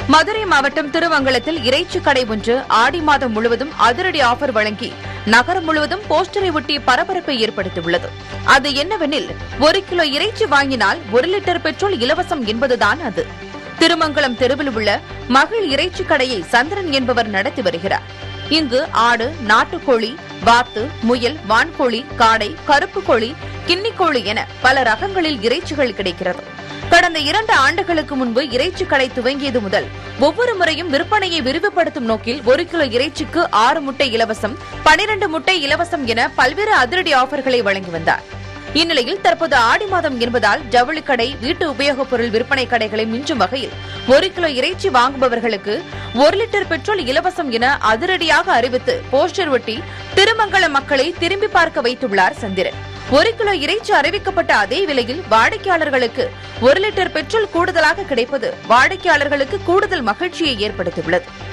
மதுரை மாவட்டம் திருமங்கலத்தில் இறைச்சி கடை ஒன்று ஆடி மாதம் முழுவதும் அதிரடி ஆஃபர் வழங்கி நகரம் முழுவதும் போஸ்டரை ஒட்டி பரபரப்பை ஏற்படுத்தியுள்ளது அது என்னவெனில் ஒரு கிலோ இறைச்சி வாங்கினால் ஒரு லிட்டர் பெட்ரோல் இலவசம் என்பதுதான் அது திருமங்கலம் தெருவில் உள்ள மகிழ் இறைச்சி கடையை சந்திரன் என்பவர் நடத்தி வருகிறார் இங்கு ஆடு நாட்டுக்கோழி வாத்து முயல் வான்கோழி காடை கருப்பு கோழி கின்னிக்கோழி என பல ரகங்களில் இறைச்சிகள் கிடைக்கிறது கடந்த இரண்டு ஆண்டுகளுக்கு முன்பு இறைச்சி கடை துவங்கியது முதல் ஒவ்வொரு முறையும் விற்பனையை விரிவுபடுத்தும் நோக்கில் ஒரு கிலோ இறைச்சிக்கு ஆறு முட்டை இலவசம் பனிரண்டு முட்டை இலவசம் என பல்வேறு அதிரடி ஆஃபர்களை வழங்கி வந்தார் இந்நிலையில் தற்போது ஆடி மாதம் என்பதால் ஜவுளிக்கடை வீட்டு உபயோகப் பொருள் விற்பனை கடைகளை மிஞ்சும் வகையில் ஒரு கிலோ இறைச்சி வாங்குபவர்களுக்கு ஒரு லிட்டர் பெட்ரோல் இலவசம் என அதிரடியாக அறிவித்து போஸ்டர் ஒட்டி திருமங்கல மக்களை திரும்பி பார்க்க வைத்துள்ளார் சந்திரன் ஒரு கிலோ இறைச்சி அறிவிக்கப்பட்ட அதே விலையில் வாடிக்கையாளர்களுக்கு ஒரு லிட்டர் பெட்ரோல் கூடுதலாக கிடைப்பது வாடிக்கையாளர்களுக்கு கூடுதல் மகிழ்ச்சியை ஏற்படுத்தியுள்ளது